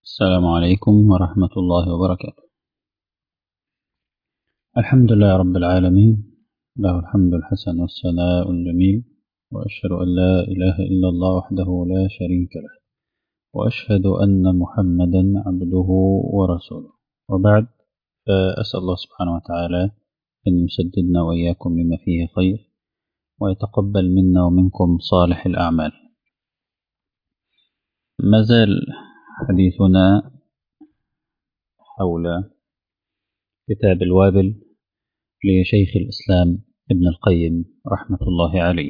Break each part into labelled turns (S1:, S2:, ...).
S1: السلام عليكم ورحمة الله وبركاته الحمد لله رب العالمين له الحمد الحسن والثناء الجميل وأشهد أن لا إله إلا الله وحده لا شريك له وأشهد أن محمدا عبده ورسوله وبعد فأسأل الله سبحانه وتعالى أن يسددنا وإياكم لما فيه خير ويتقبل منا ومنكم صالح الأعمال ما زال حديثنا حول كتاب الوابل لشيخ الإسلام ابن القيم رحمة الله عليه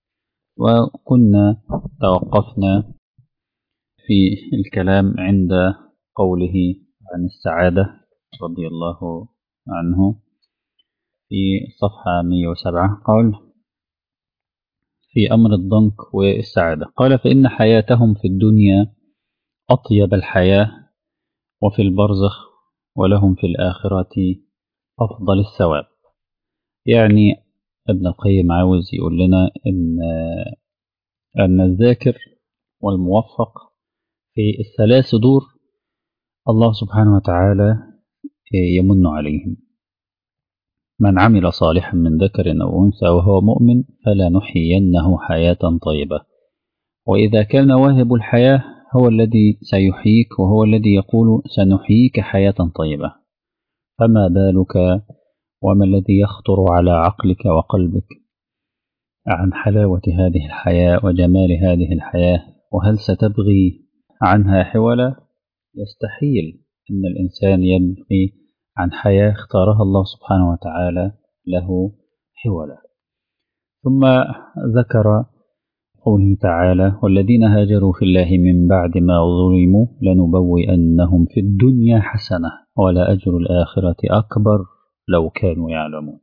S1: وكنا توقفنا في الكلام عند قوله عن السعادة رضي الله عنه في صفحة 107 قال في أمر الضنك والسعادة قال فإن حياتهم في الدنيا أطيب الحياة وفي البرزخ ولهم في الآخرة أفضل الثواب يعني ابن القيم عاوز يقول لنا إن أن الذاكر والموفق في الثلاث دور الله سبحانه وتعالى يمن عليهم من عمل صالحا من ذكر أو أنثى وهو مؤمن فلنحيينه حياة طيبة وإذا كان واهب الحياة هو الذي سيحييك وهو الذي يقول سنحييك حياة طيبة فما بالك وما الذي يخطر على عقلك وقلبك عن حلاوة هذه الحياة وجمال هذه الحياة وهل ستبغي عنها حولا يستحيل أن الإنسان يبغي عن حياة اختارها الله سبحانه وتعالى له حولا ثم ذكر قوله تعالى والذين هاجروا في الله من بعد ما ظلموا لنبوئنهم في الدنيا حسنة ولا أجر الآخرة أكبر لو كانوا يعلمون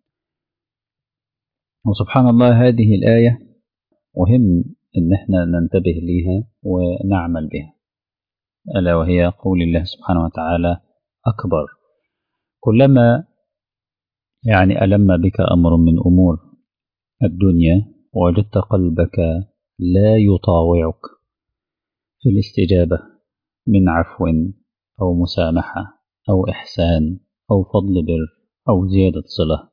S1: وسبحان الله هذه الآية مهم أن احنا ننتبه لها ونعمل بها ألا وهي قول الله سبحانه وتعالى أكبر كلما يعني ألم بك أمر من أمور الدنيا وجدت قلبك لا يطاوعك في الاستجابة من عفو أو مسامحة أو إحسان أو فضل بر أو زيادة صلة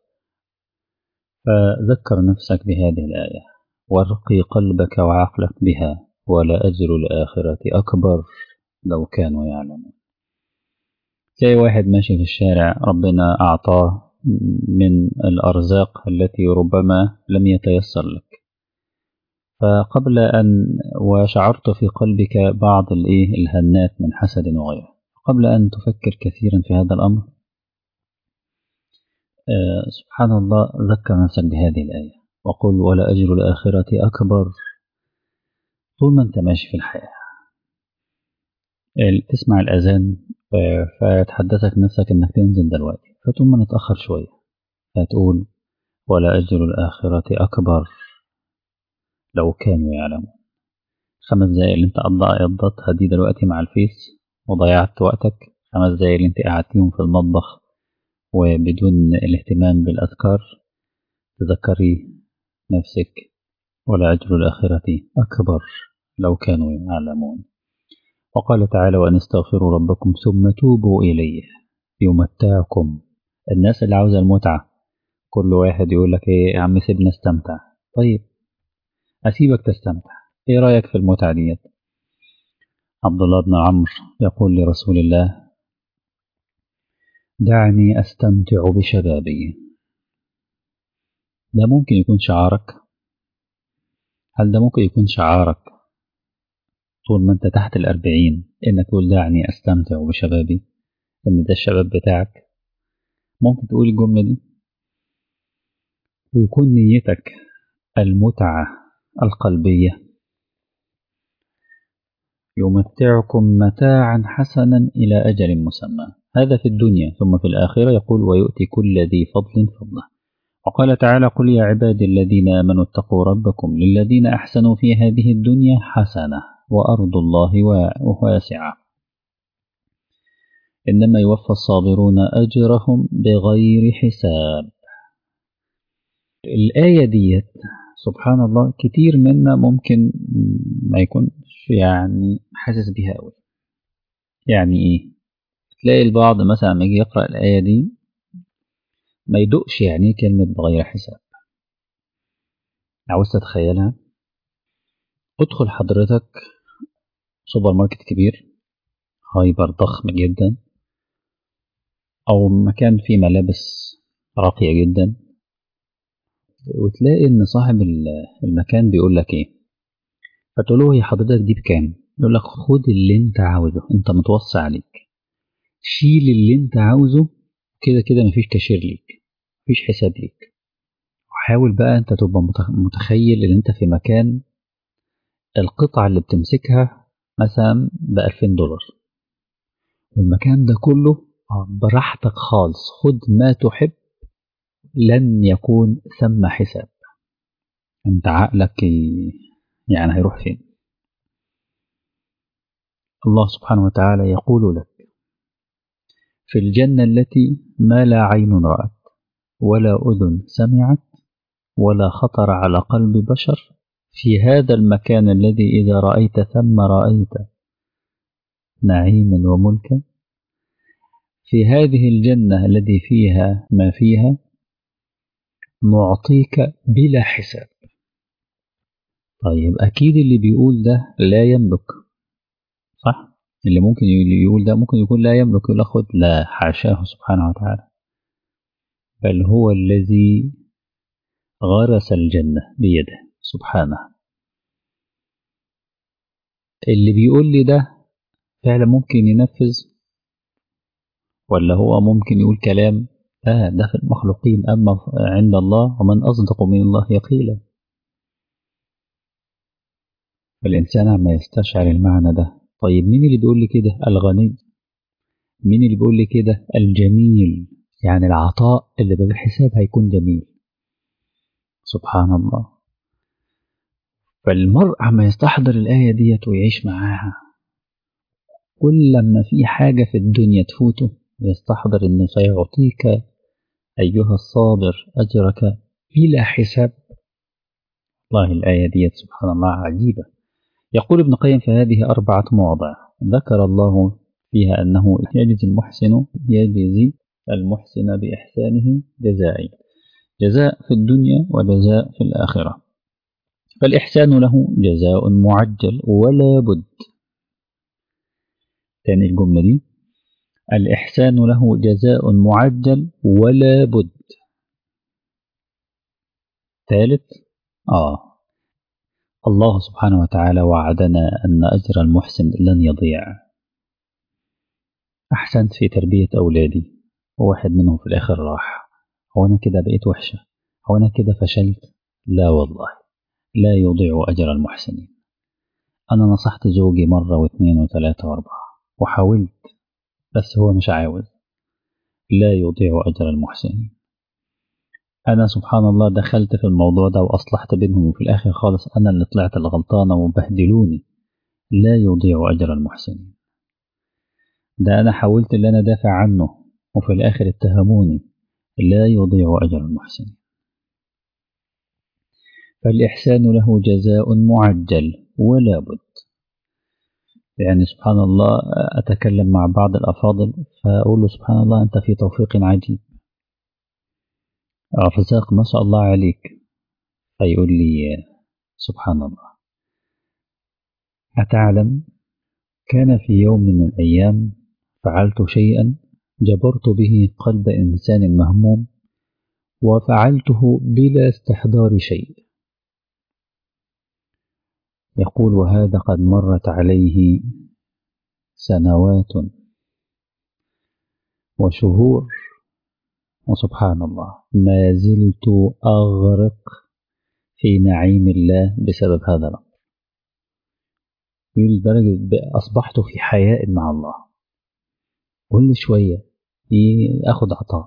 S1: فذكر نفسك بهذه الآية وارقي قلبك وعقلك بها ولا أجر الآخرة أكبر لو كانوا يعلمون تلاقي واحد ماشي في الشارع ربنا أعطاه من الأرزاق التي ربما لم يتيسر لك فقبل أن وشعرت في قلبك بعض الإيه الهنات من حسد وغيره قبل أن تفكر كثيرا في هذا الأمر آه سبحان الله ذكر نفسك بهذه الآية وقل ولا أجر الآخرة أكبر طول ما أنت ماشي في الحياة تسمع الأذان فتحدثك نفسك إنك تنزل دلوقتي فتقوم ما نتأخر شوية فتقول ولا أجر الآخرة أكبر لو كانوا يعلمون خمس دقايق اللي انت قضيتها دي دلوقتي مع الفيس وضيعت وقتك خمس دقايق اللي انت قعدتيهم في المطبخ وبدون الاهتمام بالأذكار تذكري نفسك ولا أجر الآخرة أكبر لو كانوا يعلمون وقال تعالى وأن استغفروا ربكم ثم توبوا إليه يمتعكم الناس اللي عاوزة المتعة كل واحد يقول لك ايه يا عم سيبنا استمتع طيب أسيبك تستمتع إيه رأيك في المتعة ديت عبد الله بن عمرو يقول لرسول الله دعني أستمتع بشبابي ده ممكن يكون شعارك هل ده ممكن يكون شعارك طول ما انت تحت الأربعين إنك تقول دعني أستمتع بشبابي إن ده الشباب بتاعك ممكن تقول الجملة دي ويكون نيتك المتعة القلبية يمتعكم متاعا حسنا إلى أجل مسمى هذا في الدنيا ثم في الآخرة يقول ويؤتي كل ذي فضل فضله وقال تعالى قل يا عبادي الذين آمنوا اتقوا ربكم للذين أحسنوا في هذه الدنيا حسنة وأرض الله واسعة إنما يوفى الصابرون أجرهم بغير حساب الآية ديت سبحان الله كتير منا ممكن ما يكونش يعني حاسس بيها قوي يعني إيه تلاقي البعض مثلا لما يجي يقرأ الآية دي ما يدقش يعني إيه كلمة بغير حساب عاوز تتخيلها ادخل حضرتك سوبر ماركت كبير هايبر ضخم جدا أو مكان فيه ملابس راقية جدا وتلاقي إن صاحب المكان بيقول لك إيه فتقول له هي حضرتك دي بكام يقول لك خد اللي انت عاوزه انت متوصي عليك شيل اللي انت عاوزه كده كده مفيش كاشير ليك مفيش حساب ليك وحاول بقى انت تبقى متخيل ان انت في مكان القطعة اللي بتمسكها مثلا بألفين دولار والمكان ده كله براحتك خالص خد ما تحب لن يكون ثم حساب انت عقلك يعني هيروح فين الله سبحانه وتعالى يقول لك في الجنة التي ما لا عين رأت ولا أذن سمعت ولا خطر على قلب بشر في هذا المكان الذي إذا رأيت ثم رأيت نعيما وملكا في هذه الجنة الذي فيها ما فيها نعطيك بلا حساب طيب أكيد اللي بيقول ده لا يملك صح اللي ممكن يقول ده ممكن يكون لا يملك يقول خد لا حاشاه سبحانه وتعالى بل هو الذي غرس الجنة بيده سبحانه اللي بيقول لي ده فعلا ممكن ينفذ ولا هو ممكن يقول كلام آه ده في المخلوقين أما عند الله ومن أصدق من الله يقيلا فالإنسان عما يستشعر المعنى ده طيب مين اللي بيقول لي كده الغني مين اللي بيقول لي كده الجميل يعني العطاء اللي بالحساب هيكون جميل سبحان الله فالمرء عما يستحضر الآية ديت ويعيش معاها كل لما في حاجة في الدنيا تفوته يستحضر إنه سيعطيك أيها الصابر أجرك بلا حساب والله الآية ديت سبحان الله عجيبة يقول ابن قيم فهذه أربعة مواضع ذكر الله فيها أنه يجزي المحسن يجزي المحسن بإحسانه جزائي جزاء في الدنيا وجزاء في الآخرة فالإحسان له جزاء معجل ولا بد تاني الجملة دي الإحسان له جزاء معجل ولا بد ثالث آه الله سبحانه وتعالى وعدنا أن أجر المحسن لن يضيع أحسنت في تربية أولادي وواحد منهم في الآخر راح هو أنا كده بقيت وحشة هو أنا كده فشلت لا والله لا يضيع أجر المحسنين أنا نصحت زوجي مرة واثنين وثلاثة وأربعة وحاولت بس هو مش عاوز لا يضيع أجر المحسنين أنا سبحان الله دخلت في الموضوع ده وأصلحت بينهم وفي الآخر خالص أنا اللي طلعت الغلطانة وبهدلوني لا يضيع أجر المحسنين ده أنا حاولت اللي أنا دافع عنه وفي الآخر اتهموني لا يضيع أجر المحسنين فالإحسان له جزاء معجل ولا بد يعني سبحان الله أتكلم مع بعض الأفاضل فأقول له سبحان الله أنت في توفيق عجيب رزاق ما شاء الله عليك فيقول لي سبحان الله أتعلم كان في يوم من الأيام فعلت شيئا جبرت به قلب إنسان مهموم وفعلته بلا استحضار شيء يقول وهذا قد مرت عليه سنوات وشهور وسبحان الله ما زلت أغرق في نعيم الله بسبب هذا الأمر لدرجة أصبحت في حياء مع الله كل شوية أخذ عطاء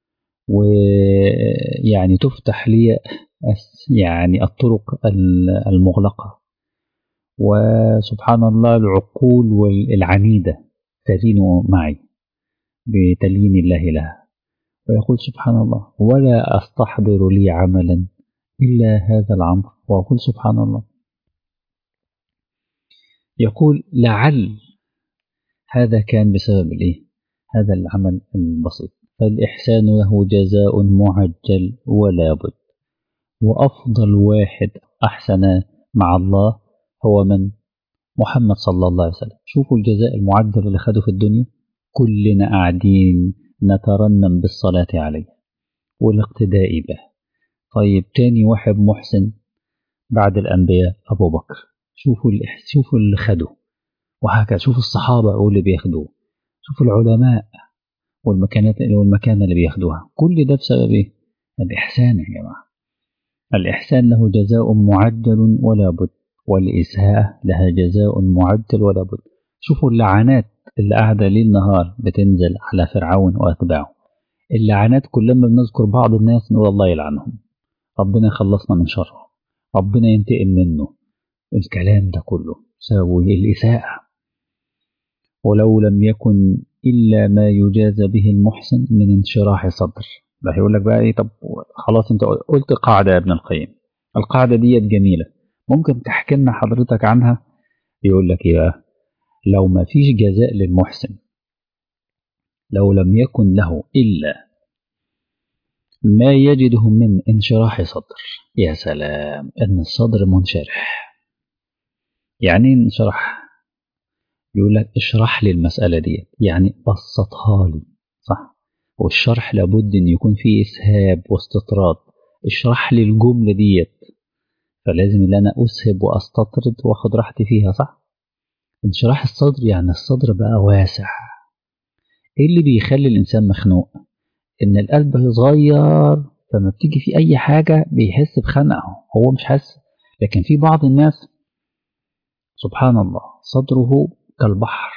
S1: ويعني تفتح لي يعني الطرق المغلقة وسبحان الله العقول العنيدة تلين معي بتليين الله لها ويقول سبحان الله ولا أستحضر لي عملا إلا هذا العمر وأقول سبحان الله يقول لعل هذا كان بسبب الايه هذا العمل البسيط فالإحسان له جزاء معجل ولا بد وأفضل واحد أحسن مع الله هو من محمد صلى الله عليه وسلم شوفوا الجزاء المعجل اللي خده في الدنيا كلنا قاعدين نترنم بالصلاة عليه والاقتداء به طيب تاني واحد محسن بعد الأنبياء أبو بكر شوفوا شوفوا اللي خده وهكذا شوفوا الصحابة واللي بياخدوه شوفوا العلماء والمكانات والمكانة اللي بياخدوها كل ده بسبب ايه؟ الإحسان يا جماعة الإحسان له جزاء معجل ولا بد والإساءة لها جزاء معجل ولا بد شوفوا اللعنات اللي قاعدة ليل نهار بتنزل على فرعون وأتباعه اللعنات كلما بنذكر بعض الناس نقول الله يلعنهم ربنا يخلصنا من شره ربنا ينتقم منه الكلام ده كله سوي الإساءة ولو لم يكن إلا ما يجازى به المحسن من انشراح صدر ده هيقول لك بقى ايه طب خلاص انت قلت قاعدة يا ابن القيم القاعدة ديت جميلة ممكن تحكي لنا حضرتك عنها يقول لك ايه بقى لو ما فيش جزاء للمحسن لو لم يكن له إلا ما يجده من انشراح صدر يا سلام ان الصدر منشرح يعني انشرح يقول لك اشرح لي المسألة دي يعني بسطها لي صح والشرح لابد ان يكون فيه اسهاب واستطراد اشرح لي الجملة ديت فلازم ان انا اسهب واستطرد واخد راحتي فيها صح انشراح الصدر يعني الصدر بقى واسع ايه اللي بيخلي الانسان مخنوق ان القلب صغير فما بتيجي في اي حاجة بيحس بخنقه هو مش حاسس لكن في بعض الناس سبحان الله صدره كالبحر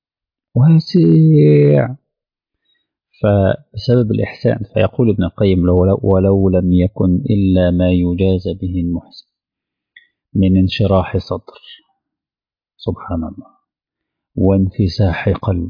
S1: واسع فبسبب الإحسان فيقول ابن القيم ولو, ولو لم يكن إلا ما يجاز به المحسن من انشراح صدر سبحان الله وانفساح قلب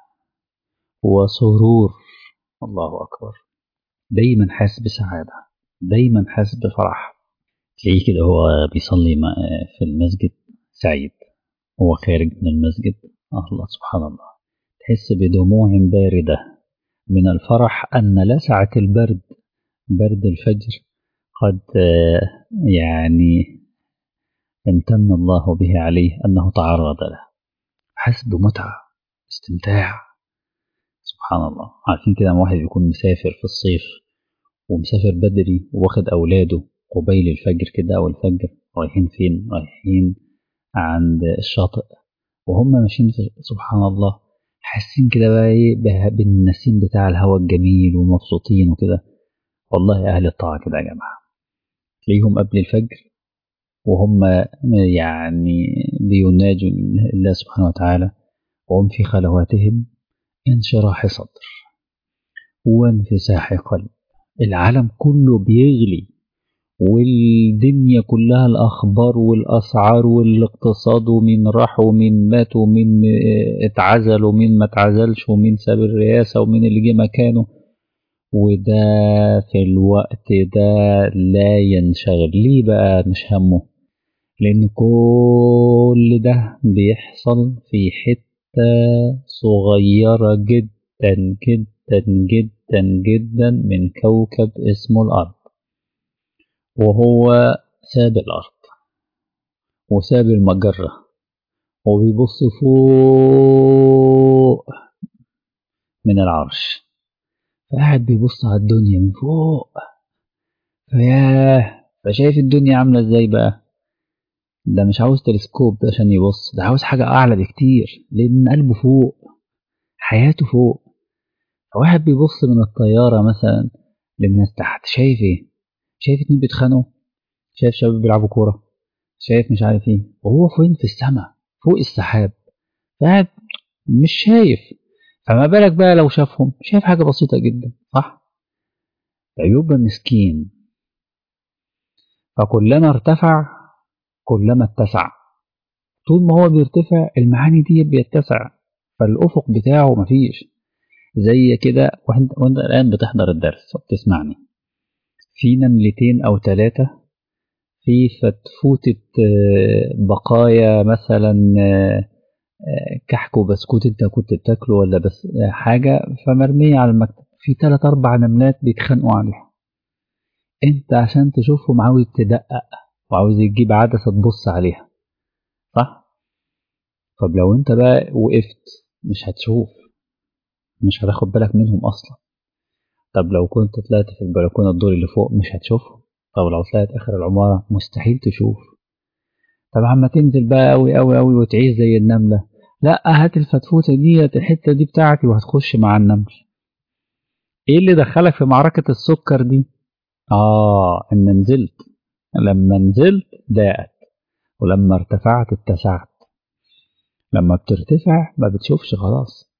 S1: وسرور الله أكبر دايما حاسس بسعادة دايما حاسس بفرح تلاقيه كده هو بيصلي في المسجد سعيد هو خارج من المسجد الله سبحان الله تحس بدموع باردة من الفرح أن لسعة البرد برد الفجر قد يعني امتن الله به عليه أنه تعرض له حس بمتعة استمتاع سبحان الله عارفين كده واحد يكون مسافر في الصيف ومسافر بدري واخد أولاده قبيل الفجر كده أو الفجر رايحين فين رايحين عند الشاطئ وهم ماشيين سبحان الله حاسين كده بقى ايه بالنسيم بتاع الهواء الجميل ومبسوطين وكده والله أهل الطاعة كده يا جماعة تلاقيهم قبل الفجر وهم يعني بيناجوا الله سبحانه وتعالى وهم في خلواتهم انشراح صدر وانفساح قلب العالم كله بيغلي والدنيا كلها الأخبار والأسعار والاقتصاد ومين راح ومين مات ومين اتعزل ومين ما اتعزلش ومين ساب الرئاسة ومين اللي جه مكانه وده في الوقت ده لا ينشغل ليه بقى مش همه لأن كل ده بيحصل في حتة صغيرة جدا جدا جدا جدا من كوكب اسمه الأرض وهو ساب الأرض وساب المجرة وبيبص فوق من العرش فقاعد بيبص على الدنيا من فوق فياه فشايف الدنيا عاملة ازاي بقى ده مش عاوز تلسكوب عشان يبص ده عاوز حاجة أعلى بكتير لأن قلبه فوق حياته فوق فواحد بيبص من الطيارة مثلا للناس تحت شايف ايه شايف اتنين بيتخانقوا شايف شباب بيلعبوا كورة شايف مش عارف ايه وهو فين في السماء فوق السحاب قاعد مش شايف فما بالك بقى لو شافهم شايف حاجة بسيطة جدا صح فيبقى مسكين فكلما ارتفع كلما اتسع طول ما هو بيرتفع المعاني دي بيتسع فالأفق بتاعه مفيش زي كده وانت, وانت الآن بتحضر الدرس وبتسمعني في نملتين أو ثلاثة في فتفوتة بقايا مثلا كحك وبسكوت انت كنت بتاكله ولا بس حاجة فمرمية على المكتب في ثلاث أربع نملات بيتخانقوا عليها انت عشان تشوفهم عاوز تدقق وعاوز تجيب عدسة تبص عليها صح؟ طب لو انت بقى وقفت مش هتشوف مش هتاخد بالك منهم أصلا طب لو كنت طلعت في البلكونة الدور اللي فوق مش هتشوفهم طب لو طلعت آخر العمارة مستحيل تشوف طب عما تنزل بقى أوي أوي أوي وتعيش زي النملة لا هات الفتفوتة ديت الحتة دي بتاعتي وهتخش مع النمل ايه اللي دخلك في معركة السكر دي اه ان نزلت لما نزلت ضاقت ولما ارتفعت اتسعت لما بترتفع ما بتشوفش خلاص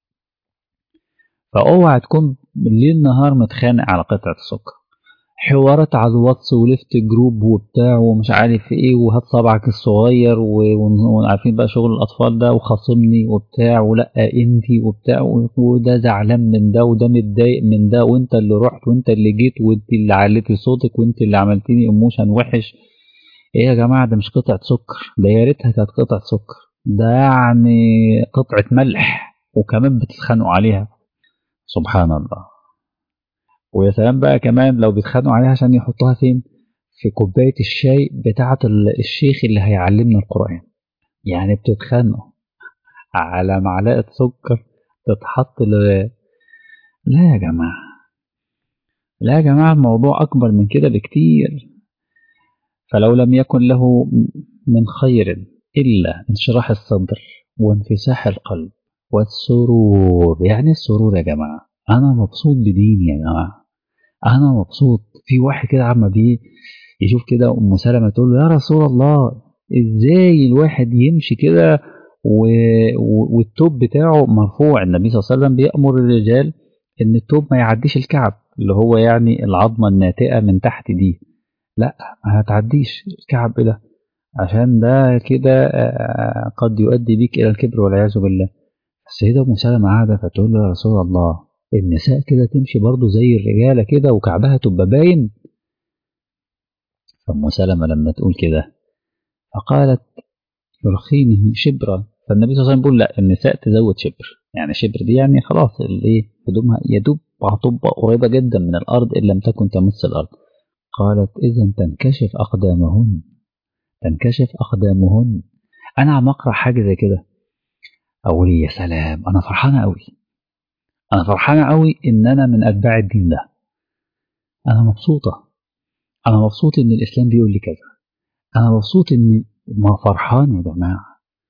S1: فاوعى تكون بالليل نهار متخانق على قطعة السكر حوارات على الواتس ولفت جروب وبتاع ومش عارف ايه وهات صبعك الصغير وعارفين بقى شغل الاطفال ده وخاصمني وبتاع ولا انتي وبتاع وده زعلان من ده وده متضايق من ده وانت اللي رحت وانت اللي جيت وانت اللي عليتي صوتك وانت اللي عملتيني ايموشن وحش ايه يا جماعه ده مش قطعه سكر ده يا ريتها كانت قطعه سكر ده يعني قطعه ملح وكمان بتتخانقوا عليها سبحان الله ويا سلام بقى كمان لو بيتخانقوا عليها عشان يحطوها فين في كوباية الشاي بتاعة الشيخ اللي هيعلمنا القرآن يعني بتتخانقوا على معلقة سكر تتحط ل... لا يا جماعة لا يا جماعة الموضوع أكبر من كده بكتير فلو لم يكن له من خير إلا انشراح الصدر وانفساح القلب والسرور يعني السرور يا جماعة أنا مبسوط بديني يا جماعة انا مبسوط في واحد كده عم بيه يشوف كده ام سلمة تقول له يا رسول الله ازاي الواحد يمشي كده و... و... والتوب بتاعه مرفوع النبي صلى الله عليه وسلم بيأمر الرجال ان التوب ما يعديش الكعب اللي هو يعني العظمة الناتئة من تحت دي لا ما هتعديش الكعب ده عشان ده كده قد يؤدي بك الى الكبر والعياذ بالله السيدة ام سلمة قاعدة فتقول له يا رسول الله النساء كده تمشي برضو زي الرجالة كده وكعبها تبقى باين فأم سلمة لما تقول كده فقالت يرخينه شبرا فالنبي صلى الله عليه وسلم بيقول لا النساء تزود شبر يعني شبر دي يعني خلاص اللي هدومها يدوب هتبقى قريبة جدا من الأرض إن لم تكن تمس الأرض قالت إذا تنكشف أقدامهن تنكشف أقدامهن أنا عم أقرأ حاجة زي كده أقول يا سلام أنا فرحانة أوي أنا فرحانة قوي إن أنا من أتباع الدين ده أنا مبسوطة أنا مبسوط إن الإسلام بيقول لي كذا أنا مبسوط إن ما فرحان يا جماعة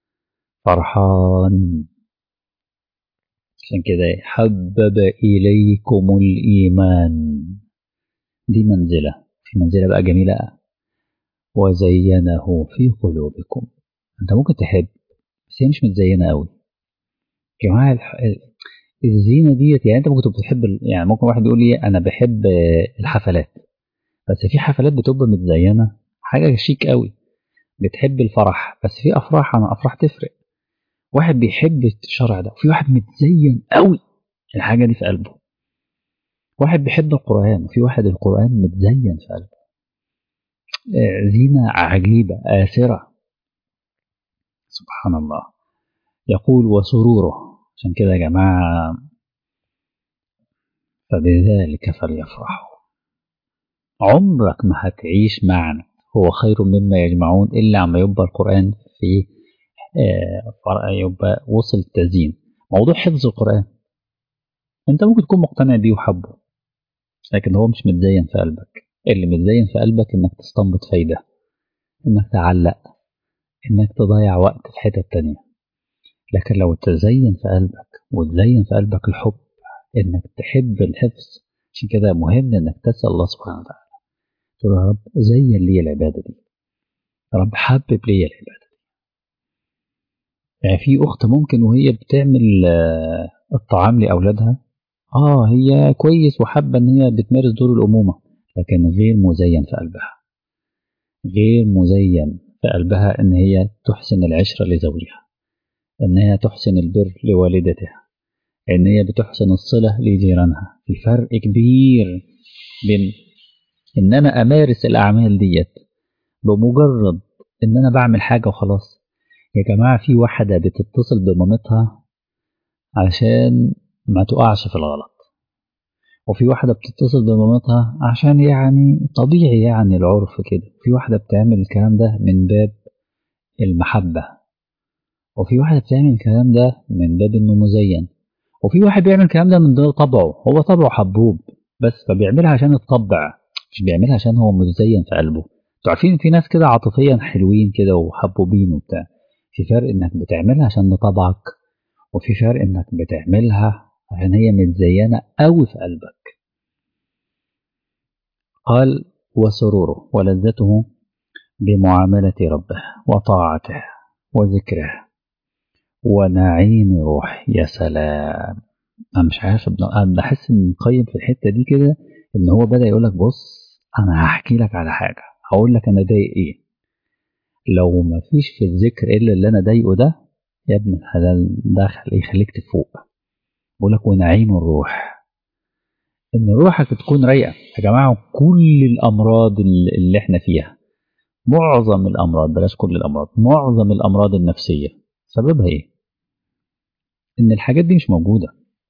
S1: فرحان عشان كده حبب إليكم الإيمان دي منزلة في منزلة بقى جميلة وزينه في قلوبكم أنت ممكن تحب بس هي مش متزينة قوي جماعة الزينة ديت يعني انت ممكن تبقى بتحب يعني ممكن واحد يقول لي انا بحب الحفلات بس في حفلات بتبقى متزينة حاجة شيك قوي بتحب الفرح بس في افراح انا افراح تفرق واحد بيحب الشرع ده وفي واحد متزين قوي الحاجة دي في قلبه واحد بيحب القرآن وفي واحد القرآن متزين في قلبه زينة عجيبة آسرة سبحان الله يقول وسروره عشان كده يا جماعة فبذلك فليفرحوا عمرك ما هتعيش معنى هو خير مما يجمعون إلا عما يبقى القرآن في يبقى وصل التزيين موضوع حفظ القرآن انت ممكن تكون مقتنع بيه وحبه لكن هو مش متزين في قلبك اللي متزين في قلبك انك تستنبط فايدة انك تعلق انك تضيع وقت في حتة تانية لكن لو تزين في قلبك وتزين في قلبك الحب انك تحب الحفظ عشان كده مهم انك تسأل الله سبحانه وتعالى تقول يا رب زين لي العبادة دي يا رب حبب لي العبادة دي يعني في أخت ممكن وهي بتعمل الطعام لأولادها آه هي كويس وحابة إن هي بتمارس دور الأمومة لكن غير مزين في قلبها غير مزين في قلبها إن هي تحسن العشرة لزوجها إن هي تحسن البر لوالدتها إن هي بتحسن الصلة لجيرانها في فرق كبير بين إن أنا أمارس الأعمال ديت بمجرد إن أنا بعمل حاجة وخلاص يا جماعة في واحدة بتتصل بمامتها عشان ما تقعش في الغلط وفي واحدة بتتصل بمامتها عشان يعني طبيعي يعني العرف كده في واحدة بتعمل الكلام ده من باب المحبة وفي واحدة بتعمل الكلام ده من باب انه مزين وفي واحد بيعمل الكلام ده من باب طبعه هو طبعه حبوب بس فبيعملها عشان الطبع مش بيعملها عشان هو مزين في قلبه انتوا عارفين في ناس كده عاطفيا حلوين كده وحبوبين وبتاع في فرق انك بتعملها عشان طبعك وفي فرق انك بتعملها عشان هي متزينة قوي في قلبك قال وسروره ولذته بمعاملة ربه وطاعته وذكره ونعيم روح يا سلام انا مش عارف ابن انا بحس ان القيم في الحته دي كده ان هو بدا يقول لك بص انا هحكي لك على حاجه هقول لك انا ضايق ايه لو ما فيش في الذكر الا اللي انا ضايقه ده يا ابن الحلال ده يخليك تفوق بقول لك ونعيم الروح ان روحك تكون رايقه يا جماعه كل الامراض اللي احنا فيها معظم الامراض بلاش كل الامراض معظم الامراض النفسيه سببها ايه ان الحاجات دي مش موجوده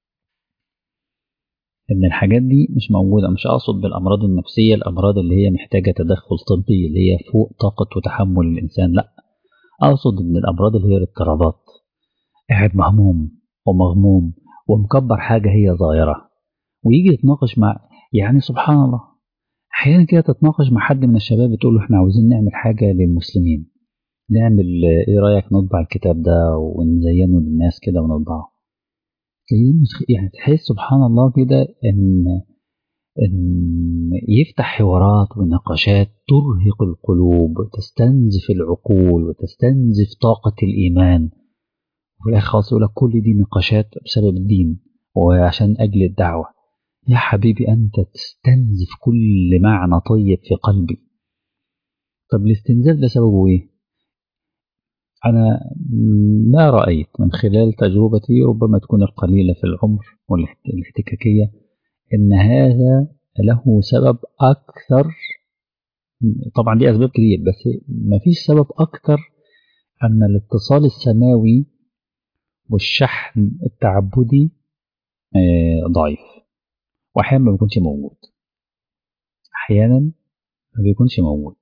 S1: ان الحاجات دي مش موجوده مش اقصد بالامراض النفسيه الامراض اللي هي محتاجه تدخل طبي اللي هي فوق طاقه وتحمل الانسان لا اقصد ان الامراض اللي هي الاضطرابات قاعد مهموم ومغموم ومكبر حاجه هي ظاهره ويجي يتناقش مع يعني سبحان الله احيانا كده تتناقش مع حد من الشباب تقول له احنا عاوزين نعمل حاجه للمسلمين نعمل ايه رايك نطبع الكتاب ده ونزينه للناس كده ونطبعه يعني تحس سبحان الله كده ان ان يفتح حوارات ونقاشات ترهق القلوب وتستنزف العقول وتستنزف طاقة الإيمان وفي الآخر خلاص يقول لك كل دي نقاشات بسبب الدين وعشان أجل الدعوة يا حبيبي أنت تستنزف كل معنى طيب في قلبي طب الاستنزاف ده سببه إيه؟ أنا ما رأيت من خلال تجربتي ربما تكون القليلة في العمر والاحتكاكية إن هذا له سبب أكثر طبعا دي أسباب كتير بس ما فيش سبب أكثر أن الاتصال السماوي والشحن التعبدي ضعيف وأحيانا ما بيكونش موجود أحيانا ما بيكونش موجود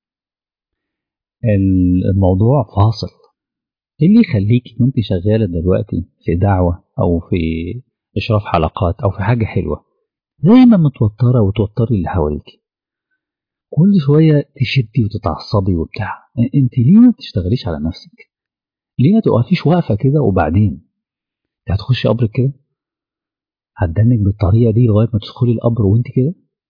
S1: الموضوع فاصل ايه اللي يخليكي وانت شغالة دلوقتي في دعوة او في اشراف حلقات او في حاجة حلوة دايما متوترة وتوتري اللي حواليك كل شوية تشدي وتتعصبي وبتاع انت ليه ما بتشتغليش على نفسك ليه ما تقفيش واقفة كده وبعدين هتخشي قبرك كده هتدنك بالطريقة دي لغاية ما تدخلي القبر وانت كده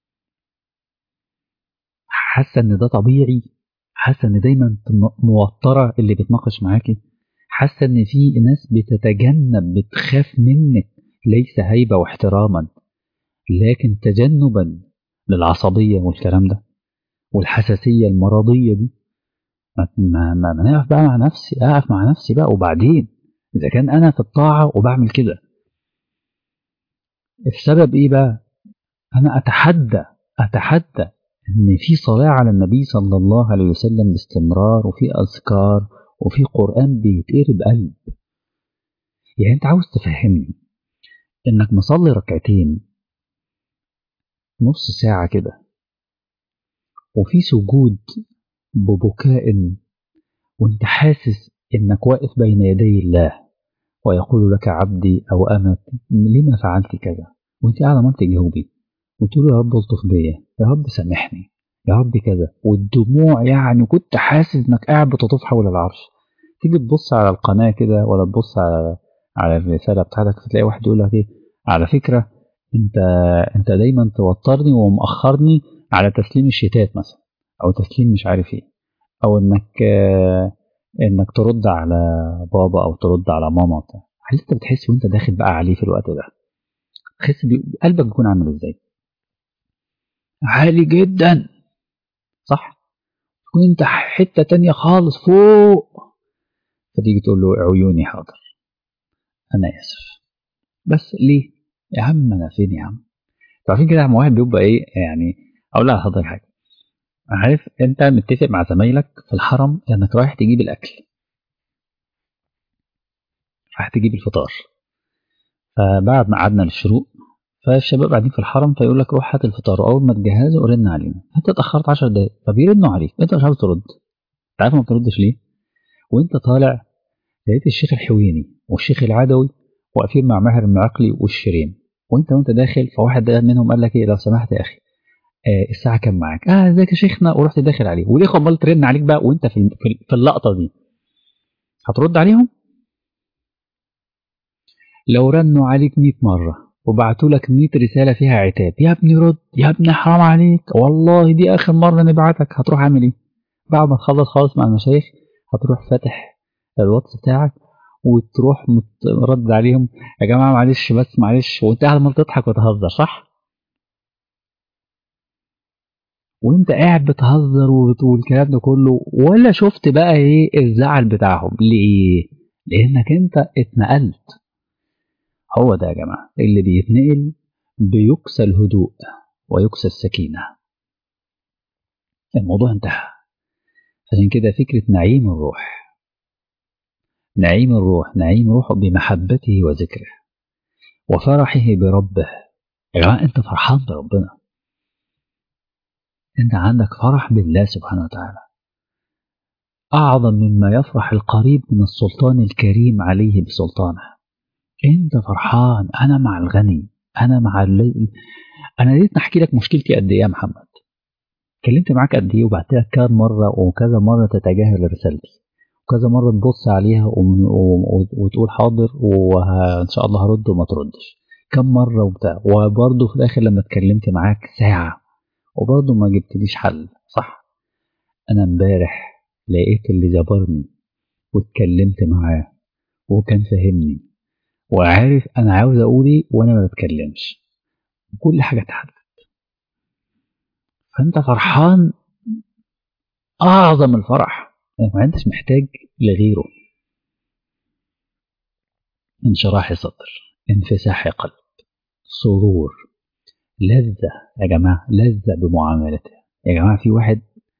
S1: حاسة ان ده طبيعي حاسه ان دايما موتره اللي بتناقش معاكي حاسه ان في ناس بتتجنب بتخاف منك ليس هيبه واحتراما لكن تجنبا للعصبيه والكلام ده والحساسيه المرضيه دي ما ما ما, ما نقف بقى مع نفسي اقف مع نفسي بقى وبعدين اذا كان انا في الطاعه وبعمل كده السبب ايه بقى انا اتحدى اتحدى ان في صلاه على النبي صلى الله عليه وسلم باستمرار وفي اذكار وفي قران بيتقري بقلب يعني انت عاوز تفهمني انك مصلي ركعتين نص ساعه كده وفي سجود ببكاء وانت حاسس انك واقف بين يدي الله ويقول لك عبدي او امت لما فعلت كذا وانت قاعده ما تجاوبي وتقول يا رب الطف بيا يا رب سامحني يا رب كذا والدموع يعني كنت حاسس انك قاعد بتطوف حول العرش تيجي تبص على القناه كده ولا تبص على على الرساله بتاعتك فتلاقي واحد يقول لك ايه على فكره انت انت دايما توترني ومأخرني على تسليم الشتات مثلا او تسليم مش عارف ايه او انك انك ترد على بابا او ترد على ماما بتاع هل انت بتحس وانت داخل بقى عليه في الوقت ده تحس قلبك بيكون عامل ازاي عالي جدا صح تكون انت حته تانية خالص فوق فتيجي تقول له عيوني حاضر انا اسف بس ليه يا عم انا فين يا عم عارفين كده واحد بيبقى ايه يعني اقول لها حضرتك حاجه عارف انت متفق مع زمايلك في الحرم انك رايح تجيب الاكل راح تجيب الفطار فبعد ما قعدنا للشروق فالشباب قاعدين في الحرم فيقول لك روح هات الفطار واول ما تجهزه ورن علينا انت اتاخرت 10 دقايق فبيرنوا عليك انت مش عاوز ترد انت عارف ما بتردش ليه وانت طالع لقيت الشيخ الحويني والشيخ العدوي واقفين مع ماهر المعقلي والشيرين وانت وانت داخل فواحد منهم قال لك ايه لو سمحت يا اخي آه الساعه كام معاك اه ازيك يا شيخنا ورحت داخل عليه وليه عمال ترن عليك بقى وانت في في اللقطه دي هترد عليهم لو رنوا عليك 100 مره وبعتوا لك 100 رساله فيها عتاب يا ابني رد يا ابني حرام عليك والله دي اخر مره نبعتك هتروح عامل ايه بعد ما تخلص خالص مع المشايخ هتروح فاتح الواتس بتاعك وتروح رد عليهم يا جماعه معلش بس معلش وانت قاعد عمال تضحك وتهزر صح؟ وانت قاعد بتهزر وبتقول الكلام ده كله ولا شفت بقى ايه الزعل بتاعهم ليه؟ لانك انت اتنقلت هو ده يا جماعه اللي بيتنقل بيكسى الهدوء ويكسى السكينه الموضوع انتهى عشان كده فكره نعيم الروح نعيم الروح نعيم روحه بمحبته وذكره وفرحه بربه يا جماعة أنت فرحان بربنا أنت عندك فرح بالله سبحانه وتعالى أعظم مما يفرح القريب من السلطان الكريم عليه بسلطانه أنت فرحان أنا مع الغني أنا مع الليل أنا ريت نحكي لك مشكلتي قد إيه يا محمد اتكلمت معاك قد إيه وبعت لك كام مرة وكذا مرة تتجاهل رسالتي وكذا مرة تبص عليها وتقول حاضر وإن شاء الله هرد وما تردش كم مرة وبتاع وبرضه في الآخر لما اتكلمت معاك ساعة وبرضه ما جبتليش حل صح أنا امبارح لقيت اللي جبرني واتكلمت معاه وكان فاهمني وعارف أنا عاوز أقول إيه وأنا ما بتكلمش كل حاجة اتحدثت فأنت فرحان أعظم الفرح ما انتش محتاج لغيره انشراح صدر انفساح قلب سرور لذة يا جماعة لذة بمعاملته يا جماعة في واحد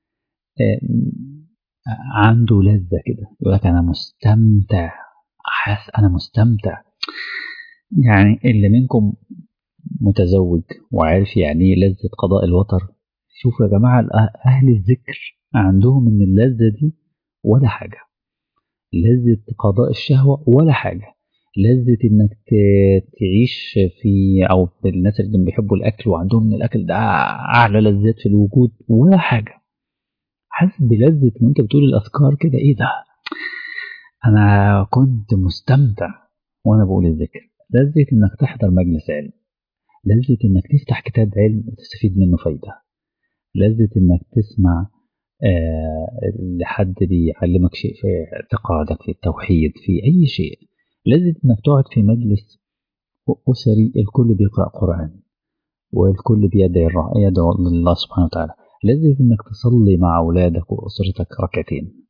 S1: عنده لذة كده يقول لك أنا مستمتع حاسس أنا مستمتع يعني اللي منكم متزوج وعارف يعني ايه لذة قضاء الوتر شوفوا يا جماعة أهل الذكر عندهم من اللذة دي ولا حاجة لذة قضاء الشهوة ولا حاجة لذة انك تعيش في او في الناس اللي بيحبوا الاكل وعندهم من الاكل ده اعلى لذات في الوجود ولا حاجة حاسس بلذة وانت بتقول الاذكار كده ايه ده انا كنت مستمتع وانا بقول الذكر لذة انك تحضر مجلس علم لذة انك تفتح كتاب علم وتستفيد منه فايدة لذة انك تسمع آه لحد بيعلمك شيء في اعتقادك في التوحيد في أي شيء لذة إنك تقعد في مجلس أسري الكل بيقرأ قرآن والكل بيدعي يدعو الله سبحانه وتعالى لذة إنك تصلي مع أولادك وأسرتك ركعتين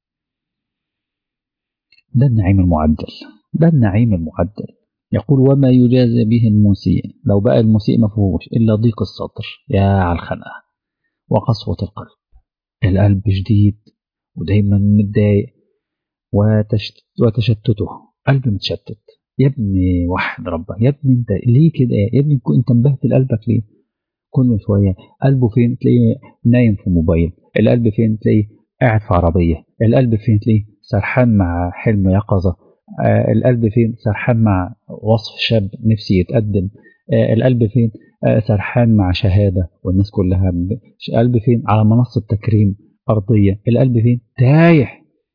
S1: ده النعيم المعدل ده النعيم المعدل يقول وما يجازى به المسيء لو بقى المسيء ما فيهوش إلا ضيق الصدر يا على الخنقة وقسوة القلب القلب شديد ودايما متضايق وتشت... وتشتته قلب متشتت يا ابني وحد ربك يا ابني انت ليه كده يا ابني انت مبهدل قلبك ليه كل شويه قلبه فين تلاقيه نايم في موبايل القلب فين تلاقيه قاعد في عربيه القلب فين تلاقيه سرحان مع حلم يقظه آه القلب فين سرحان مع وصف شاب نفسي يتقدم آه القلب فين آه سرحان مع شهاده والناس كلها القلب فين على منصه تكريم ارضيه القلب فين تايه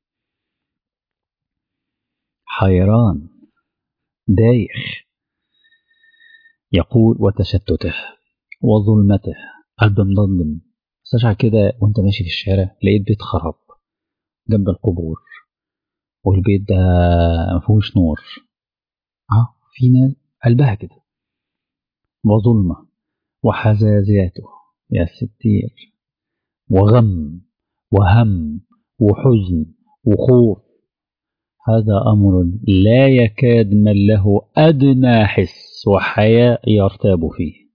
S1: حيران دايخ يقول وتشتته وظلمته قلب مظلم استشعر كده وانت ماشي في الشارع لقيت بيت خرب جنب القبور والبيت ده مفيهوش نور اه في ناس قلبها كده وظلمة وحزازاته يا ستير وغم وهم وحزن وخوف هذا أمر لا يكاد من له أدنى حس وحياء يرتاب فيه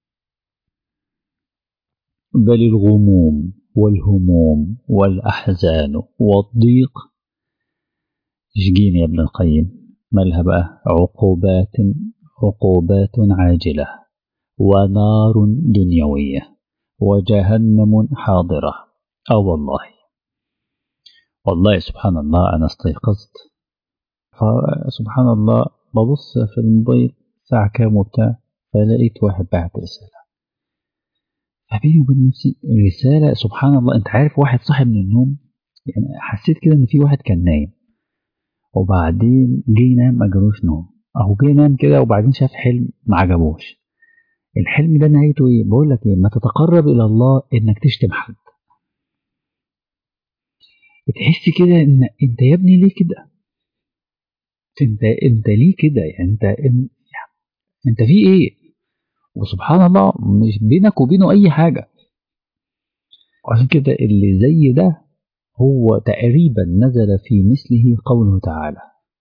S1: بل الغموم والهموم والأحزان والضيق اشجيني يا ابن القيم مالها بقى عقوبات عقوبات عاجلة ونار دنيوية وجهنم حاضرة أو والله والله سبحان الله أنا استيقظت سبحان الله ببص في الموبايل ساعة كام وبتاع فلقيت واحد بعت رسالة فبيني وبين نفسي رسالة سبحان الله أنت عارف واحد صاحي من النوم يعني حسيت كده إن في واحد كان نايم وبعدين جه ينام ما جالوش نوم أهو جه ينام كده وبعدين شاف حلم ما عجبوش الحلم ده نهايته إيه؟ بقول لك إيه ما تتقرب إلى الله إنك تشتم حد بتحس كده إن أنت يا ابني ليه كده؟ أنت أنت ليه كده؟ يعني أنت أنت في إيه؟ وسبحان الله مش بينك وبينه أي حاجة وعشان كده اللي زي ده هو تقريبا نزل في مثله قوله تعالى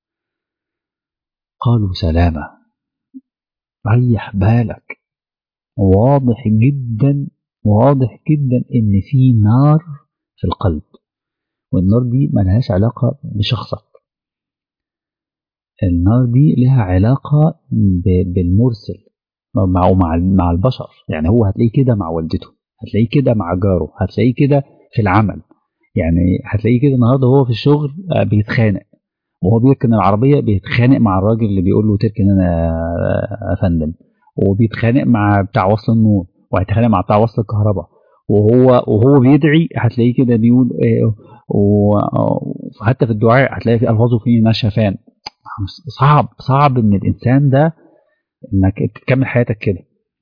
S1: قالوا سلامة ريح بالك واضح جدا واضح جدا ان في نار في القلب والنار دي ملهاش علاقة بشخصك النار دي لها علاقة بالمرسل مع مع مع البشر يعني هو هتلاقيه كده مع والدته هتلاقيه كده مع جاره هتلاقيه كده في العمل يعني هتلاقيه كده النهارده وهو في الشغل بيتخانق وهو بيركن العربيه بيتخانق مع الراجل اللي بيقول له تركن انا يا فندم وبيتخانق مع بتاع وصل النور وهيتخانق مع بتاع وصل الكهرباء وهو وهو بيدعي هتلاقيه كده بيقول وحتى في الدعاء هتلاقي في الفاظه فيه نشفان صعب صعب ان الانسان ده انك تكمل حياتك كده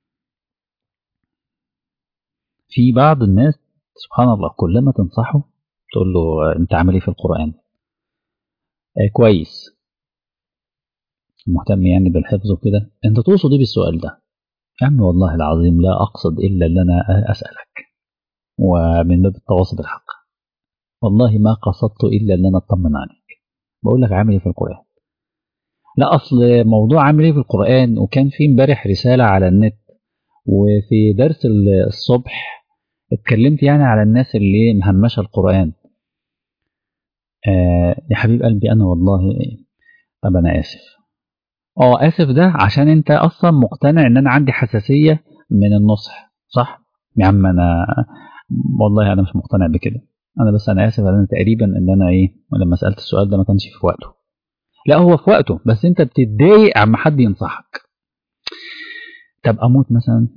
S1: في بعض الناس سبحان الله كلما تنصحه تقول له انت عامل ايه في القران آه كويس مهتم يعني بالحفظ وكده انت تقصد ايه بالسؤال ده يا عم والله العظيم لا اقصد الا ان انا اسالك ومن باب التواصل بالحق والله ما قصدت الا ان انا اطمن عليك بقول لك عامل ايه في القران لا اصل موضوع عامل ايه في القران وكان في امبارح رساله على النت وفي درس الصبح اتكلمت يعني على الناس اللي مهمشه القران آه يا حبيب قلبي انا والله طب انا اسف اه اسف ده عشان انت اصلا مقتنع ان انا عندي حساسيه من النصح صح يا عم انا والله انا مش مقتنع بكده انا بس انا اسف انا تقريبا ان انا ايه لما سالت السؤال ده ما كانش في وقته لا هو في وقته بس انت بتتضايق عما حد ينصحك طب اموت مثلا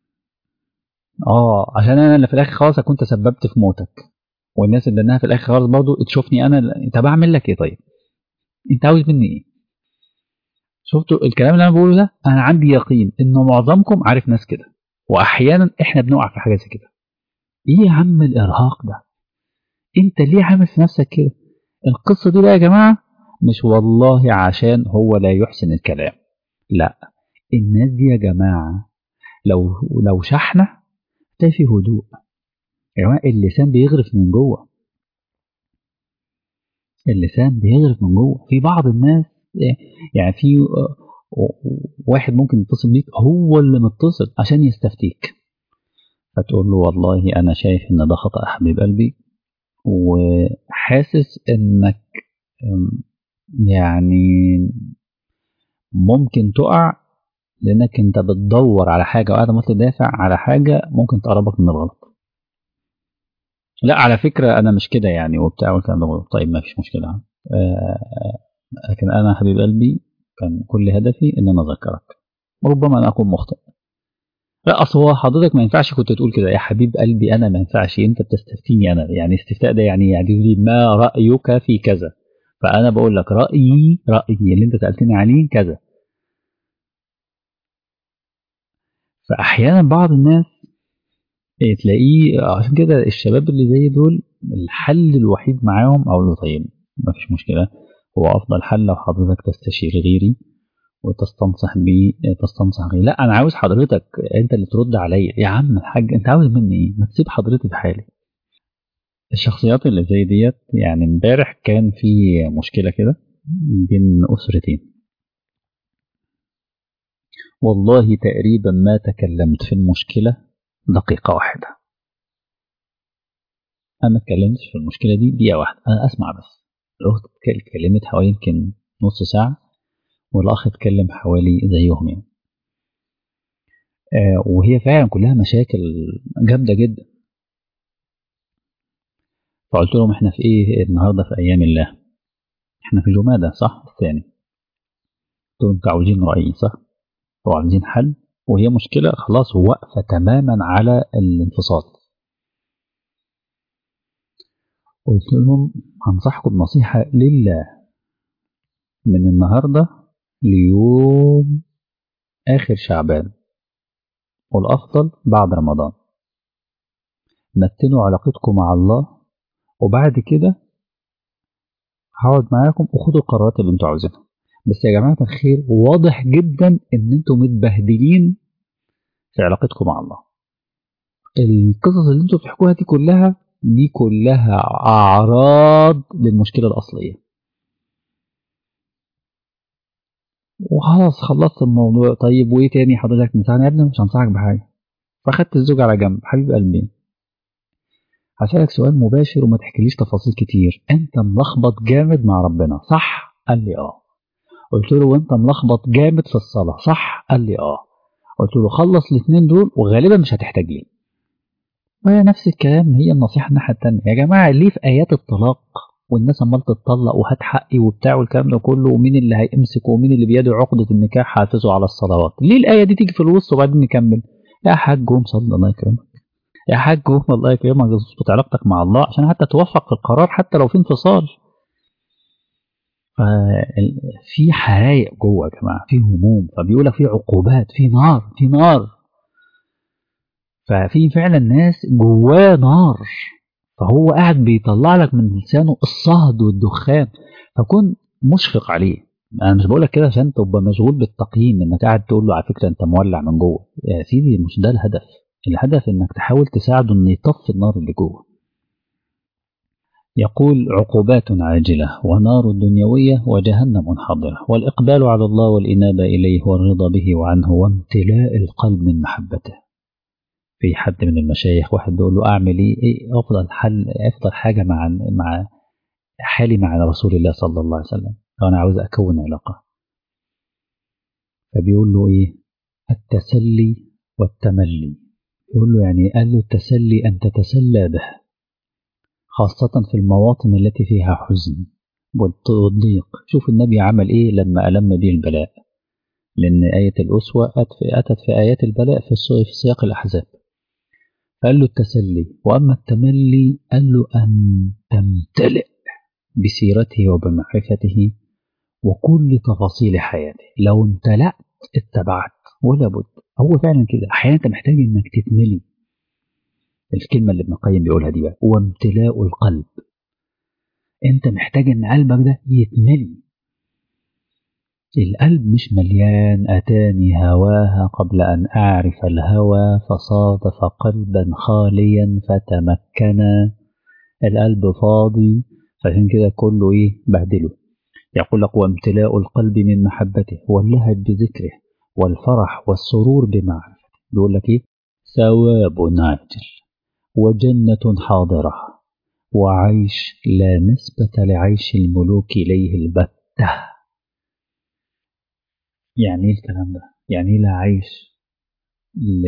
S1: اه عشان انا اللي في الاخر خلاص كنت سببت في موتك والناس اللي انها في الاخر خالص برضه تشوفني انا طب اعمل لك ايه طيب انت عاوز مني ايه شفتوا الكلام اللي انا بقوله ده انا عندي يقين انه معظمكم عارف ناس كده واحيانا احنا بنقع في حاجه زي كده ايه يا عم الارهاق ده انت ليه عامل في نفسك كده القصه دي بقى يا جماعه مش والله عشان هو لا يحسن الكلام لا الناس دي يا جماعه لو لو شحنه تلاقي في هدوء يا جماعه اللسان بيغرف من جوه اللسان بيغرف من جوه في بعض الناس يعني في واحد ممكن يتصل بيك هو اللي متصل عشان يستفتيك فتقول له والله انا شايف ان ده خطا حبيب قلبي وحاسس انك يعني ممكن تقع لانك انت بتدور على حاجه وقاعد ما تدافع على حاجه ممكن تقربك من الغلط لا على فكره انا مش كده يعني وبتاع والكلام ده طيب ما فيش مشكله آه لكن انا حبيب قلبي كان كل هدفي ان انا اذكرك ربما انا اكون مخطئ لا اصل هو حضرتك ما ينفعش كنت تقول كده يا حبيب قلبي انا ما ينفعش انت بتستفتيني انا يعني استفتاء ده يعني يعني ما رايك في كذا فانا بقول لك رايي رايي اللي انت سالتني عليه كذا فاحيانا بعض الناس تلاقيه عشان كده الشباب اللي زي دول الحل الوحيد معاهم اقول له طيب ما فيش مشكله هو افضل حل لو حضرتك تستشير غيري وتستنصح بي تستنصح غيري لا انا عاوز حضرتك انت اللي ترد عليا يا عم الحاج انت عاوز مني ايه ما تسيب حضرتي في حالي الشخصيات اللي زي ديت يعني امبارح كان في مشكله كده بين اسرتين والله تقريبا ما تكلمت في المشكله دقيقه واحده انا ما اتكلمتش في المشكله دي دقيقه واحده انا اسمع بس الاخت اتكلمت حوالي يمكن نص ساعه والأخ اتكلم حوالي زيهم يعني آه وهي فعلا كلها مشاكل جامدة جدا فقلت لهم احنا في ايه النهارده في ايام الله احنا في جمادة صح الثاني قلت لهم انتوا عاوزين رأيي صح وعاوزين حل وهي مشكلة خلاص واقفة تماما على الانفصال قلت لهم هنصحكم نصيحة لله من النهاردة ليوم آخر شعبان والأفضل بعد رمضان متنوا علاقتكم مع الله وبعد كده هقعد معاكم وخدوا القرارات اللي انتوا عاوزينها بس يا جماعة الخير واضح جدا ان انتوا متبهدلين في علاقتكم مع الله القصص اللي انتوا بتحكوها دي كلها دي كلها أعراض للمشكلة الأصلية وخلاص خلصت الموضوع طيب وايه تاني حضرتك مساعدني يا ابني مش هنصحك بحاجة فاخدت الزوج على جنب حبيب قلبي هسألك سؤال مباشر وما تحكيليش تفاصيل كتير انت ملخبط جامد مع ربنا صح قال لي اه قلت له وانت ملخبط جامد في الصلاة صح قال لي اه قلت له خلص الاثنين دول وغالبا مش هتحتاج لي وهي نفس الكلام هي النصيحة الناحية التانية يا جماعة ليه في آيات الطلاق والناس عمال تتطلق وهات حقي وبتاع والكلام ده كله ومين اللي هيمسك ومين اللي بيده عقدة النكاح حافظوا على الصلوات ليه الآية دي تيجي في الوسط وبعدين نكمل يا حاج قوم صلي الله يكرمك يا حاج قوم الله يكرمك اظبط علاقتك مع الله عشان حتى توفق في القرار حتى لو في انفصال في حرايق جوه يا جماعه في هموم فبيقول لك في عقوبات في نار في نار ففي فعلا ناس جواه نار فهو قاعد بيطلع لك من لسانه الصهد والدخان فكن مشفق عليه انا مش بقول لك كده عشان تبقى مشغول بالتقييم انك قاعد تقول له على فكره انت مولع من جوه يا سيدي مش ده الهدف الهدف انك تحاول تساعده انه يطفي النار اللي جوه يقول عقوبات عاجلة ونار دنيوية وجهنم حاضرة والإقبال على الله والإنابة إليه والرضا به وعنه وامتلاء القلب من محبته في حد من المشايخ واحد بيقول له أعمل إيه, إيه أفضل حل أفضل حاجة مع مع حالي مع رسول الله صلى الله عليه وسلم لو أنا عاوز أكون علاقة فبيقول له إيه التسلي والتملي يقول له يعني قال له التسلي أن تتسلى به خاصة في المواطن التي فيها حزن والضيق شوف النبي عمل إيه لما ألم به البلاء لأن آية الأسوة أتت في آيات البلاء في سياق الأحزاب فقال له التسلي وأما التملي قال له أن تمتلئ بسيرته وبمعرفته وكل تفاصيل حياته لو امتلأت اتبعت ولا بد هو فعلا كده أحيانا أنت محتاج إنك تتملي الكلمة اللي ابن القيم بيقولها دي بقى وامتلاء القلب انت محتاج ان قلبك ده يتملي القلب مش مليان أتاني هواها قبل أن أعرف الهوى فصادف قلبا خاليا فتمكنا القلب فاضي فعشان كده كله إيه بهدله يقول لك وامتلاء القلب من محبته واللهج بذكره والفرح والسرور بمعرفته بيقول لك إيه ثواب عاجل وجنة حاضرة وعيش لا نسبة لعيش الملوك إليه البتة يعني ايه الكلام ده يعني لا عيش ل...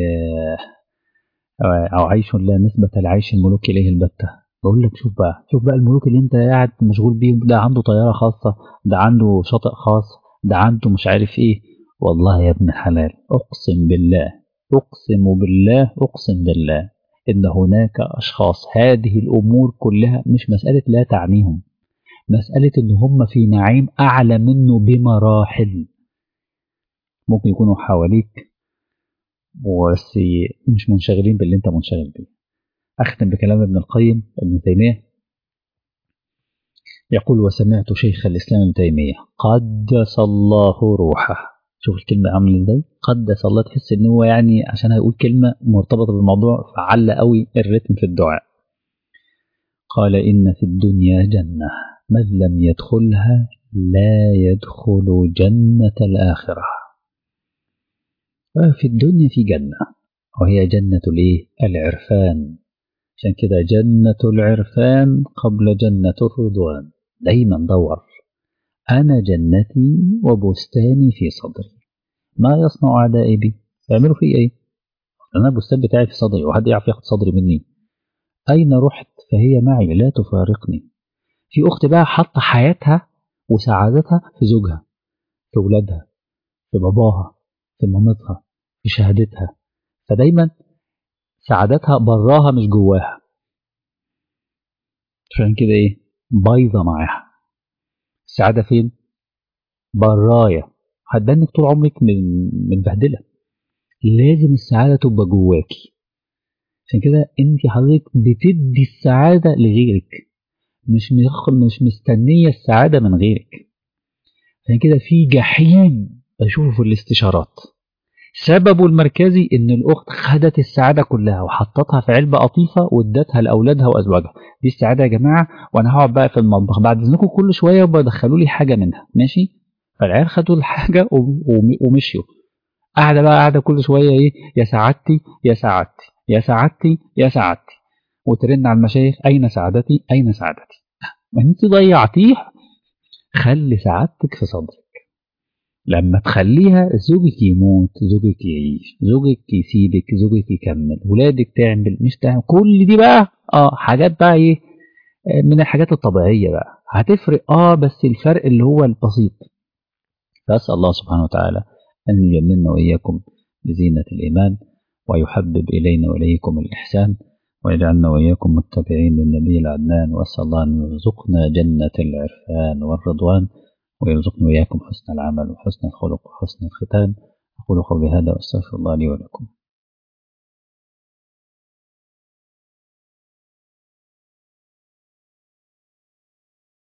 S1: أو عيش لا نسبة لعيش الملوك إليه البتة بقول لك شوف بقى شوف بقى الملوك اللي انت قاعد مشغول بيهم ده عنده طيارة خاصة ده عنده شاطئ خاص ده عنده مش عارف ايه والله يا ابن حلال اقسم بالله اقسم بالله اقسم بالله ان هناك اشخاص هذه الامور كلها مش مسألة لا تعنيهم مسألة ان هم في نعيم اعلى منه بمراحل ممكن يكونوا حواليك بس مش منشغلين باللي انت منشغل بيه اختم بكلام ابن القيم ابن تيمية يقول وسمعت شيخ الاسلام ابن تيمية قدس الله روحه شوف الكلمة عاملة ازاي قدس الله تحس ان هو يعني عشان هيقول كلمة مرتبطة بالموضوع فعلى قوي الرتم في الدعاء قال إن في الدنيا جنة من لم يدخلها لا يدخل جنة الآخرة في الدنيا في جنة وهي جنة الايه العرفان عشان كده جنة العرفان قبل جنة الرضوان دايما دور أنا جنتي وبستاني في صدري ما يصنع أعدائي بي يعملوا في إيه أنا البستان بتاعي في صدري وحد يعرف ياخد صدري مني أين رحت فهي معي لا تفارقني في أخت بقى حاطة حياتها وسعادتها في زوجها في ولادها في باباها في مامتها في شهادتها فدايما سعادتها براها مش جواها عشان كده ايه بايظه معاها السعاده فين برايا هتبانك طول عمرك متبهدله لازم السعاده تبقى جواكي عشان كده انت حضرتك بتدي السعاده لغيرك مش مش مستنيه السعاده من غيرك عشان كده في جحيم بشوفه في الاستشارات سببه المركزي ان الاخت خدت السعاده كلها وحطتها في علبه قطيفه وادتها لاولادها وازواجها دي السعاده يا جماعه وانا هقعد بقى في المطبخ بعد اذنكم كل شويه بدخلوا لي حاجه منها ماشي فالعيال خدوا الحاجه ومشيوا قاعده بقى قاعده كل شويه ايه يا سعادتي يا سعادتي يا سعادتي يا سعادتي وترن على المشايخ اين سعادتي اين سعادتي ما انت ضيعتيه خلي سعادتك في صدرك لما تخليها زوجك يموت زوجك يعيش زوجك يسيبك زوجك يكمل ولادك تعمل مش تعمل كل دي بقى اه حاجات بقى ايه من الحاجات الطبيعية بقى هتفرق اه بس الفرق اللي هو البسيط فأسأل الله سبحانه وتعالى أن يجملنا وإياكم بزينة الإيمان ويحبب إلينا وإليكم الإحسان ويجعلنا وإياكم متبعين للنبي العدنان وأسأل الله أن يرزقنا جنة العرفان والرضوان ويرزقنا وإياكم حسن العمل وحسن الخلق وحسن الختام أقول قولي هذا وأستغفر الله لي ولكم